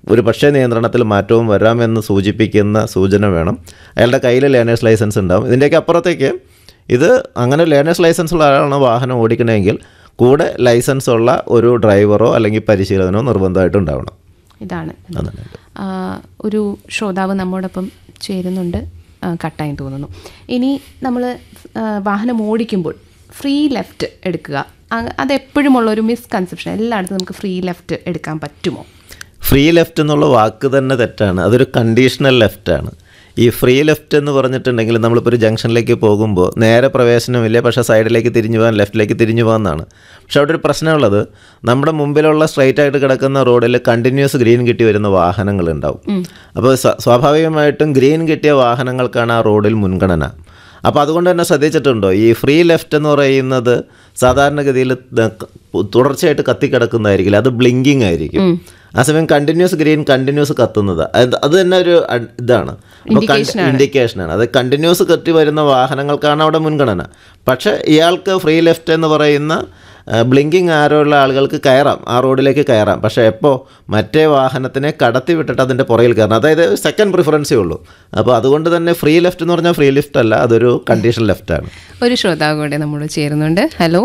ഒരു പക്ഷേ നിയന്ത്രണത്തിൽ മാറ്റവും വരാമെന്ന് സൂചിപ്പിക്കുന്ന സൂചന വേണം അയാളുടെ കയ്യിൽ ലേണേഴ്സ് ലൈസൻസ് ഉണ്ടാവും ഇതിൻ്റെയൊക്കെ അപ്പുറത്തേക്ക് ഇത് അങ്ങനെ ലേണേഴ്സ് ലൈസൻസ് ഉള്ള ആളാണ് വാഹനം ഓടിക്കണമെങ്കിൽ കൂടെ ലൈസൻസ് ഉള്ള ഒരു ഡ്രൈവറോ അല്ലെങ്കിൽ പരിശീലനമോ നിർബന്ധമായിട്ട് ഉണ്ടാവണം ഇതാണ് അതാണ് ആ, ഒരു ശ്രോതാവ് നമ്മോടൊപ്പം ചേരുന്നുണ്ട് ആ, കട്ടായി തോന്നുന്നു ഇനി നമ്മൾ വാഹനം ഓടിക്കുമ്പോൾ ഫ്രീ ലെഫ്റ്റ് എടുക്കുക ആ- അതെപ്പോഴുമുള്ള ഒരു മിസ്കൺസെപ്ഷൻ എല്ലായിടത്തും നമുക്ക് ഫ്രീ ലെഫ്റ്റ് എടുക്കാൻ പറ്റുമോ ഫ്രീ ലെഫ്റ്റ് എന്നുള്ള വാക്ക് തന്നെ തെറ്റാണ് അതൊരു കണ്ടീഷണൽ ലെഫ്റ്റാണ് ഈ ഫ്രീ ലെഫ്റ്റ് എന്ന് പറഞ്ഞിട്ടുണ്ടെങ്കിൽ നമ്മളിപ്പോൾ ഒരു ജംഗ്ഷനിലേക്ക് പോകുമ്പോൾ നേരെ പ്രവേശനമില്ല പക്ഷേ സൈഡിലേക്ക് തിരിഞ്ഞു പോകാൻ ലെഫ്റ്റിലേക്ക് തിരിഞ്ഞു പോകാമെന്നാണ് പക്ഷേ അവിടെ ഒരു പ്രശ്നമുള്ളത് നമ്മുടെ മുമ്പിലുള്ള സ്ട്രൈറ്റ് ആയിട്ട് കിടക്കുന്ന റോഡിൽ കണ്ടിന്യൂസ് ഗ്രീൻ കിട്ടി വരുന്ന വാഹനങ്ങളുണ്ടാവും അപ്പോൾ സ്വ- സ്വാഭാവികമായിട്ടും ഗ്രീൻ കിട്ടിയ വാഹനങ്ങൾക്കാണ് ആ റോഡിൽ മുൻഗണന അപ്പോൾ അതുകൊണ്ട് തന്നെ ശ്രദ്ധിച്ചിട്ടുണ്ടോ ഈ ഫ്രീ ലെഫ്റ്റ് എന്ന് പറയുന്നത് സാധാരണഗതിയിൽ ത- തുടർച്ചയായിട്ട് കത്തിക്കിടക്കുന്നതായിരിക്കില്ല അത് ബ്ലിങ്കിങ് ആയിരിക്കും ആ സമയം കണ്ടിന്യൂസ് ഗ്രീൻ കണ്ടിന്യൂസ് കത്തുന്നത് അത് അത് തന്നെ ഒരു അഡ്- ഇതാണ് ഇൻഡിക്കേഷനാണ് അത് കണ്ടിന്യൂസ് കത്തി വരുന്ന വാഹനങ്ങൾക്കാണ് അവിടെ മുൻഗണന പക്ഷേ ഇയാൾക്ക് ഫ്രീ ലെഫ്റ്റ് എന്ന് പറയുന്ന ബ്ലിങ്കിങ് ആരോയുള്ള ആളുകൾക്ക് കയറാം ആ റോഡിലേക്ക് കയറാം പക്ഷേ എപ്പോൾ മറ്റേ വാഹനത്തിനെ കടത്തി വിട്ടിട്ട് അതിൻ്റെ പുറകിൽ കയറണം അതായത് സെക്കൻഡ് പ്രിഫറൻസേ ഉള്ളൂ അപ്പോൾ അതുകൊണ്ട് തന്നെ ഫ്രീ ലെഫ്റ്റ് എന്ന് പറഞ്ഞാൽ ഫ്രീ ലെഫ്റ്റ് അല്ല അതൊരു കണ്ടീഷൻ ലെഫ്റ്റാണ് ഒരു ശ്രോതാവ് കൂടെ നമ്മോട് ചേരുന്നുണ്ട് ഹലോ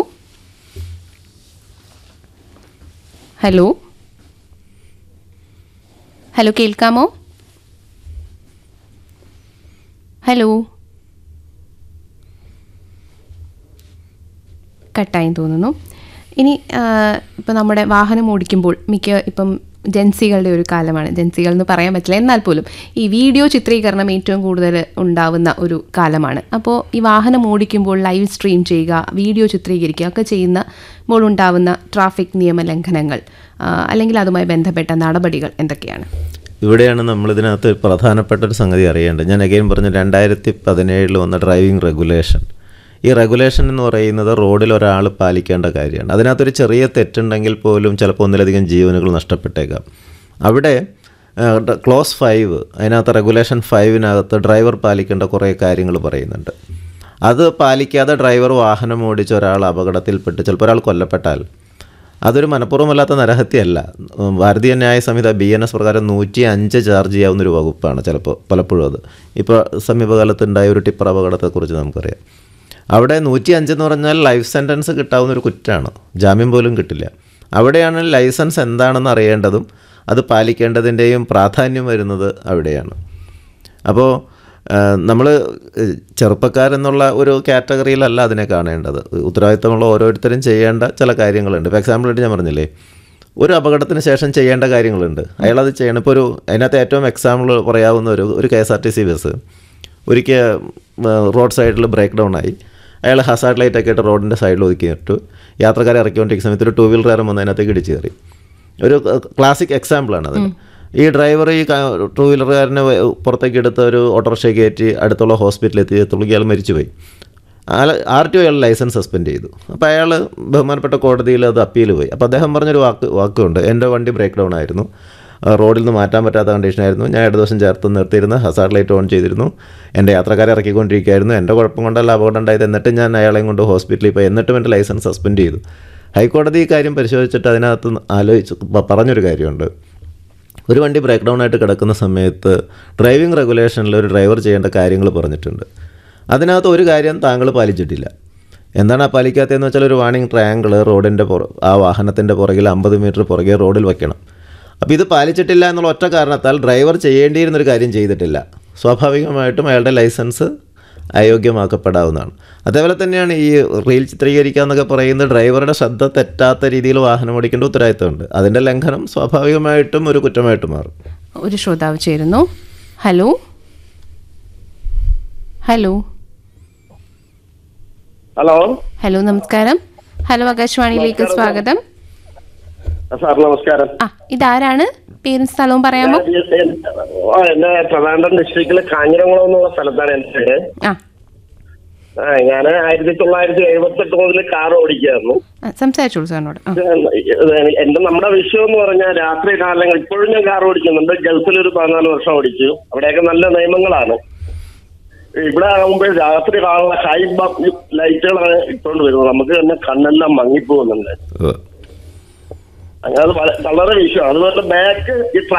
ഹലോ ഹലോ കേൾക്കാമോ ഹലോ കട്ടായി തോന്നുന്നു ഇനി ഇപ്പം നമ്മുടെ വാഹനം ഓടിക്കുമ്പോൾ മിക്ക ഇപ്പം ജൻസികളുടെ ഒരു കാലമാണ് ജൻസികൾ എന്ന് പറയാൻ പറ്റില്ല എന്നാൽ പോലും ഈ വീഡിയോ ചിത്രീകരണം ഏറ്റവും കൂടുതൽ ഉണ്ടാവുന്ന ഒരു കാലമാണ് അപ്പോൾ ഈ വാഹനം ഓടിക്കുമ്പോൾ ലൈവ് സ്ട്രീം ചെയ്യുക വീഡിയോ ചിത്രീകരിക്കുക ഒക്കെ ചെയ്യുമ്പോൾ ഉണ്ടാവുന്ന ട്രാഫിക് നിയമലംഘനങ്ങൾ ആ, അല്ലെങ്കിൽ അതുമായി ബന്ധപ്പെട്ട നടപടികൾ എന്തൊക്കെയാണ് ഇവിടെയാണ് നമ്മളിതിനകത്ത് പ്രധാനപ്പെട്ട ഒരു സംഗതി അറിയേണ്ടത് ഞാൻ അഗൈൻ പറഞ്ഞു രണ്ടായിരത്തി പതിനേഴിൽ വന്ന ഡ്രൈവിംഗ് റെഗുലേഷൻ ഈ റെഗുലേഷൻ എന്ന് പറയുന്നത് റോഡിൽ ഒരാൾ പാലിക്കേണ്ട കാര്യമാണ് അതിനകത്തൊരു ചെറിയ തെറ്റുണ്ടെങ്കിൽ പോലും ചിലപ്പോൾ ഒന്നിലധികം ജീവനുകൾ നഷ്ടപ്പെട്ടേക്കാം അവിടെ ക്ലോസ് ഫൈവ് അതിനകത്ത് റെഗുലേഷൻ ഫൈവിനകത്ത് ഡ്രൈവർ പാലിക്കേണ്ട കുറേ കാര്യങ്ങൾ പറയുന്നുണ്ട് അത് പാലിക്കാതെ ഡ്രൈവർ വാഹനം ഓടിച്ച ഒരാൾ അപകടത്തിൽപ്പെട്ട് ചിലപ്പോൾ ഒരാൾ കൊല്ലപ്പെട്ടാൽ അതൊരു മനഃപൂർവ്വമല്ലാത്ത നരഹത്യയല്ല ഉം, ഭാരതീയ ന്യായ സംഹിത ബി എൻ എസ് പ്രകാരം നൂറ്റി അഞ്ച് ചാർജ് ചെയ്യാവുന്ന ഒരു വകുപ്പാണ് ചിലപ്പോൾ പലപ്പോഴും അത് ഇപ്പോൾ സമീപകാലത്ത് ഉണ്ടായ ഒരു ടിപ്പർ അപകടത്തെക്കുറിച്ച് നമുക്കറിയാം അവിടെ നൂറ്റി അഞ്ചെന്ന് പറഞ്ഞാൽ ലൈഫ് സെൻറ്റൻസ് കിട്ടാവുന്ന ഒരു കുറ്റമാണ് ജാമ്യം പോലും കിട്ടില്ല അവിടെയാണ് ലൈസൻസ് എന്താണെന്ന് അറിയേണ്ടതും അത് പാലിക്കേണ്ടതിൻ്റെയും പ്രാധാന്യം വരുന്നത് അവിടെയാണ് അപ്പോൾ നമ്മൾ ചെറുപ്പക്കാരെന്നുള്ള ഒരു കാറ്റഗറിയിലല്ല അതിനെ കാണേണ്ടത് ഉത്തരവാദിത്തമുള്ള ഓരോരുത്തരും ചെയ്യേണ്ട ചില കാര്യങ്ങളുണ്ട് ഇപ്പോൾ എക്സാമ്പിളായിട്ട് ഞാൻ പറഞ്ഞില്ലേ ഒരു അപകടത്തിന് ശേഷം ചെയ്യേണ്ട കാര്യങ്ങളുണ്ട് അയാളത് ചെയ്യണം ഇപ്പോൾ ഒരു അതിനകത്ത് ഏറ്റവും എക്സാമ്പിൾ പറയാവുന്ന ഒരു ഒരു K S R T C bus ഒരിക്കൽ റോഡ് സൈഡിൽ ബ്രേക്ക് ഡൗൺ ആയി അയാൾ ഹസാർഡ് ലൈറ്റ് ഒക്കെ ഇട്ട് റോഡിൻ്റെ സൈഡിൽ ഒതുക്കിയിട്ട് യാത്രക്കാരെ ഇറക്കിക്കൊണ്ടിരിക്കുന്ന സമയത്ത് ഒരു ടൂ വീലറുകാരൻ വന്ന് അതിനകത്തേക്ക് ഇടിച്ച് കയറി ഒരു ക്ലാസിക് എക്സാമ്പിളാണ് അതിന് ഈ ഡ്രൈവർ ഈ ടൂ വീലറുകാരനെ പുറത്തേക്ക് എടുത്ത ഒരു ഓട്ടോറിക്ഷ കയറ്റി അടുത്തുള്ള ഹോസ്പിറ്റലിൽ എത്തി എത്തുള്ളൂ അയാൾ മരിച്ചുപോയി ആർ ടി ഒ അയാൾ ലൈസൻസ് സസ്പെൻഡ് ചെയ്തു അപ്പോൾ അയാൾ ബഹുമാനപ്പെട്ട കോടതിയിൽ അത് അപ്പീൽ പോയി അപ്പോൾ അദ്ദേഹം പറഞ്ഞൊരു വാക്ക് വാക്കുണ്ട് എൻ്റെ വണ്ടി ബ്രേക്ക് ഡൗൺ ആയിരുന്നു ആ, റോഡിൽ നിന്ന് മാറ്റാൻ പറ്റാത്ത കണ്ടീഷനായിരുന്നു ഞാൻ ഇടത് ദിവസം ചേർത്ത് നിർത്തിയിരുന്ന ഹസാർഡ് ലൈറ്റ് ഓൺ ചെയ്തിരുന്നു എൻ്റെ യാത്രക്കാരെ ഇറക്കിക്കൊണ്ടിരിക്കുകയായിരുന്നു എൻ്റെ കുഴപ്പം കൊണ്ടല്ല അപകടം ഉണ്ടായത് എന്നിട്ട് ഞാൻ അയാളെയും കൊണ്ട് ഹോസ്പിറ്റലിൽ പോയി എന്നിട്ടും എൻ്റെ ലൈസൻസ് സസ്പെൻഡ് ചെയ്തു ഹൈക്കോടതി ഈ കാര്യം പരിശോധിച്ചിട്ട് അതിനകത്ത് ആലോചിച്ച് പ- പറഞ്ഞൊരു കാര്യമുണ്ട് ഒരു വണ്ടി ബ്രേക്ക് ഡൗൺ ആയിട്ട് കിടക്കുന്ന സമയത്ത് ഡ്രൈവിംഗ് റെഗുലേഷനിൽ ഒരു ഡ്രൈവർ ചെയ്യേണ്ട കാര്യങ്ങൾ പറഞ്ഞിട്ടുണ്ട് അതിനകത്ത് ഒരു കാര്യം താങ്കൾ പാലിച്ചിട്ടില്ല എന്താണ് ആ പാലിക്കാത്തതെന്ന് വെച്ചാൽ ഒരു വാണിംഗ് ട്രയാങ്കിൾ റോഡിൻ്റെ പുറ ആ വാഹനത്തിൻ്റെ പുറകിൽ അമ്പത് മീറ്റർ പുറകെ റോഡിൽ വെക്കണം അപ്പോൾ ഇത് പാലിച്ചിട്ടില്ല എന്നുള്ള ഒറ്റ കാരണത്താൽ ഡ്രൈവർ ചെയ്യേണ്ടിയിരുന്നൊരു കാര്യം ചെയ്തിട്ടില്ല സ്വാഭാവികമായിട്ടും അയാളുടെ ലൈസൻസ് അയോഗ്യമാക്കപ്പെടാവുന്നതാണ് അതേപോലെ തന്നെയാണ് ഈ റീൽ ചിത്രീകരിക്കുക എന്നൊക്കെ പറയുന്നത് ഡ്രൈവറുടെ ശ്രദ്ധ തെറ്റാത്ത രീതിയിൽ വാഹനം ഓടിക്കേണ്ട ഉത്തരവാദിത്തമുണ്ട് അതിൻ്റെ ലംഘനം സ്വാഭാവികമായിട്ടും ഒരു കുറ്റമായിട്ട് മാറും ഒരു ശ്രോതാവ് ചേരുന്നു ഹലോ ഹലോ ഹലോ ഹലോ നമസ്കാരം ഹലോ ആകാശവാണിയിലേക്ക് സ്വാഗതം സാർ നമസ്കാരം ആ ഇതാരാണ് പേരും സ്ഥലവും പറയാമോ ആ, എന്റെ ട്രിവാൻഡ്രം ഡിസ്ട്രിക്റ്റിലെ കാഞ്ഞിരംകുളം എന്നുള്ള സ്ഥലത്താണ് എന്റെ വീട് ആ ആ ഞാൻ ആയിരത്തി തൊള്ളായിരത്തി എഴുപത്തെട്ട് മുതൽ കാർ ഓടിക്കുകയായിരുന്നു ആ, സംസാരിച്ചോളൂ സാറിനോട് ആ ഇത് എന്റെ നമ്മുടെ വിഷയം എന്ന് പറഞ്ഞാൽ രാത്രി കാലങ്ങൾ ഇപ്പോഴും ഞാൻ കാർ ഓടിക്കുന്നുണ്ട് ഗൾഫിൽ ഒരു പതിനാല് വർഷം ഓടിച്ചു അവിടെയൊക്കെ നല്ല നിയമങ്ങളാണ് ഇവിടെ ആകുമ്പോൾ രാത്രി കാണുന്ന ഹൈ ലൈറ്റുകളാണ് ഇട്ടുകൊണ്ട് വരുന്നത് നമുക്ക് തന്നെ കണ്ണെല്ലാം മങ്ങിപ്പോകുന്നുണ്ട് ഉവ്വ്. അങ്ങനെ അത് വള- വളരെ വിഷയം അതുപോലെ ബാക്ക് ഈ